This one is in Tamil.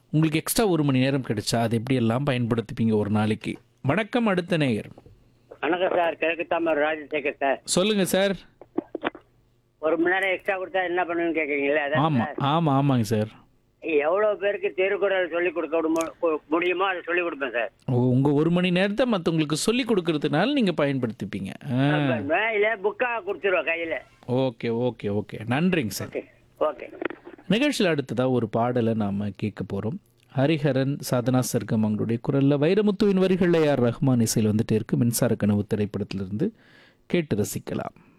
உங்களுக்கு எக்ஸ்ட்ரா ஒரு மணி நேரம் கிடைச்சா அது எப்படி எல்லாம் பயன்படுத்திப்பீங்க ஒரு நாளைக்கு வணக்கம் அடுத்த நேயர் வணக்கம் சார் கிழக்கு தாமர் ராஜசேகர் சார் சொல்லுங்க சார் ஒரு மணி நேரம் எக்ஸ்ட்ரா கொடுத்தா என்ன பண்ணுன்னு கேட்குறீங்களா அதான் ஆமா சார். ஆமா ஆமாங்க சார் எவ்வளவு பேருக்கு திருக்குறள் சொல்லி கொடுக்க முடியுமோ- கு- முடியுமோ அதை சொல்லி கொடுப்பேன் சார் ஓ, உங்க ஒரு மணி நேரத்தை மற்றவங்களுக்கு சொல்லி கொடுக்கறதுனால நீங்க பயன்படுத்திப்பீங்க ஆ, இல்ல புக்கா கொடுத்துருவேன் கையில ஓகே ஓகே ஓகே நன்றிங்க சார் ஓகே ஓகே நிகழ்ச்சியில் அடுத்ததாக ஒரு பாடலை நாம் கேட்க போகிறோம் ஹரிஹரன் சாதனா சர்க்கம் அவங்களுடைய குரலில் வைரமுத்துவின் வரிகளில் யார் ரஹ்மான் இசையில் வந்துட்டு இருக்கு மின்சார கனவு திரைப்படத்திலிருந்து கேட்டு ரசிக்கலாம்